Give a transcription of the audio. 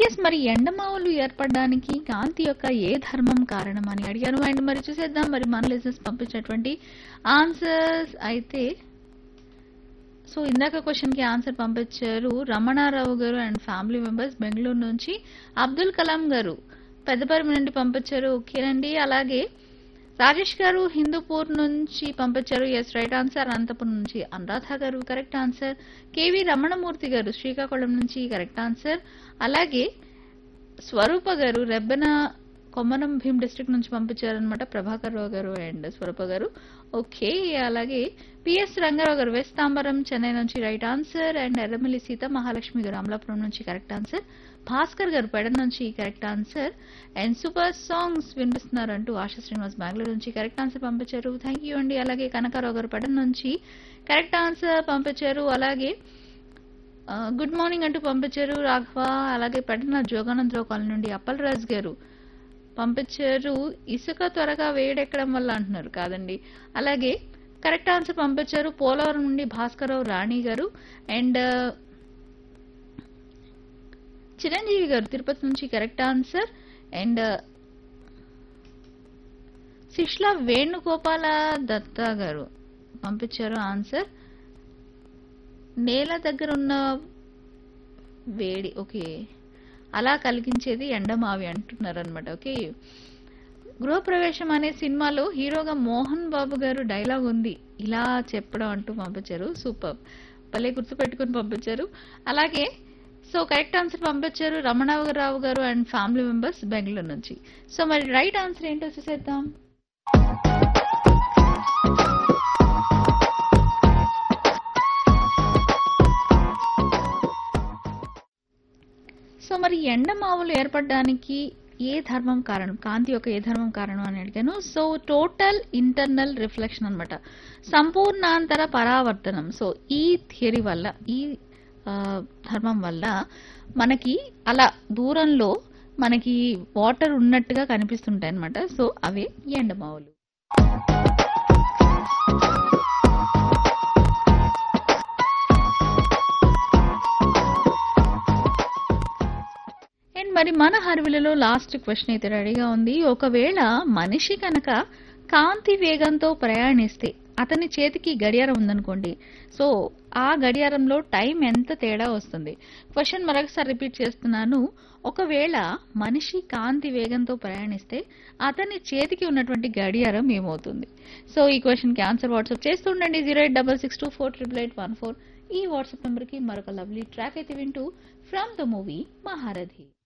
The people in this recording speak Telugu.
ఎస్ మరి ఎండమావులు ఏర్పడడానికి కాంతి యొక్క ఏ ధర్మం కారణం అని అడిగాను అండ్ మరి చూసేద్దాం మరి మన లిజనర్స్ పంపించినటువంటి ఆన్సర్స్ అయితే సో ఇందాక క్వశ్చన్ కి ఆన్సర్ పంపించారు రమణారావు గారు అండ్ ఫ్యామిలీ మెంబర్స్ బెంగళూరు నుంచి అబ్దుల్ కలాం గారు పెద్దపరిమి నుండి పంపించారు ఓకేనండి అలాగే రాజేష్ గారు హిందూపూర్ నుంచి పంపించారు ఎస్ రైట్ ఆన్సర్ అనంతపురం నుంచి అనురాధ గారు కరెక్ట్ ఆన్సర్ కేవి రమణమూర్తి గారు శ్రీకాకుళం నుంచి కరెక్ట్ ఆన్సర్ అలాగే స్వరూప గారు రెబ్బెన కొమ్మనం భీమ్ డిస్ట్రిక్ట్ నుంచి పంపించారనమాట ప్రభాకర్ రావు గారు అండ్ స్వరూప గారు ఓకే అలాగే పిఎస్ రంగారావు గారు వెస్ట్ తాంబరం చెన్నై నుంచి right answer and Erramalli Seetha Mahalakshmi garu Amalapuram నుంచి కరెక్ట్ ఆన్సర్ భాస్కర్ గారు పెడన్ నుంచి correct answer and super songs వినిపిస్తున్నారు అంటూ ఆశా శ్రీనివాస్ బెంగళూరు నుంచి కరెక్ట్ ఆన్సర్ పంపించారు థ్యాంక్ యూ అండి అలాగే కనకారావు గారు పెడన్ నుంచి కరెక్ట్ ఆన్సర్ పంపించారు అలాగే ఆ, గుడ్ మార్నింగ్ అంటూ పంపించారు రాఘవ అలాగే పెడన జోగానందరావు కాలనీ నుండి అప్పలరాజు గారు పంపించారు ఇసుక త్వరగా వేడెక్కడం వల్ల అంటున్నారు కాదండి అలాగే కరెక్ట్ ఆన్సర్ పంపించారు పోలవరం నుండి భాస్కరరావు రాణి గారు అండ్ చిరంజీవి గారు తిరుపతి నుంచి correct answer and Sishla Venugopala Datta garu పంపించారు ఆన్సర్ నేల దగ్గర ఉన్న వేడి ఓకే అలా కలిగించేది ఎండమావి అంటున్నారు అనమాట ఓకే గృహప్రవేశం అనే సినిమాలో హీరోగా మోహన్ బాబు గారు డైలాగ్ ఉంది ఇలా చెప్పడం అంటూ పంపించారు సూపర్ భలే గుర్తుపెట్టుకుని పంపించారు అలాగే సో కరెక్ట్ ఆన్సర్ పంపించారు రమణారావు గారు అండ్ ఫ్యామిలీ మెంబర్స్ బెంగళూరు నుంచి సో మరి రైట్ ఆన్సర్ ఏంటో చూసేద్దాం సో మరి ఎండమావులు ఏర్పడడానికి ఏ ధర్మం కారణం కాంతి యొక్క ఏ ధర్మం కారణం అని అడిగాను సో టోటల్ ఇంటర్నల్ రిఫ్లెక్షన్ అన్నమాట సంపూర్ణాంతర పరావర్తనం సో ఈ థియరీ వల్ల ఈ ఆ, ధర్మం వల్ల మనకి అలా దూరంలో మనకి వాటర్ ఉన్నట్టుగా కనిపిస్తుంటాయి అన్నమాట సో అవే ఎండమావులు అండ్ మరి మన హర్విలలో లాస్ట్ క్వశ్చన్ అయితే రెడీగా ఉంది ఒకవేళ మనిషి కనుక కాంతి వేగంతో ప్రయాణిస్తే అతని చేతికి గడియారం ఉందనుకోండి సో ఆ గడియారంలో టైం ఎంత తేడా వస్తుంది క్వశ్చన్ మరొకసారి రిపీట్ చేస్తున్నాను ఒకవేళ మనిషి కాంతి వేగంతో ప్రయాణిస్తే అతని చేతికి ఉన్నటువంటి గడియారం ఏమవుతుంది సో ఈ క్వశ్చన్ కి ఆన్సర్ వాట్సాప్ చేస్తూ ఉండండి zero eight double six two four triple eight one four ఈ వాట్సాప్ నెంబర్ కి మరొక లవ్లీ ట్రాక్ అయితే వింటూ ఫ్రమ్ ద మూవీ మహారథి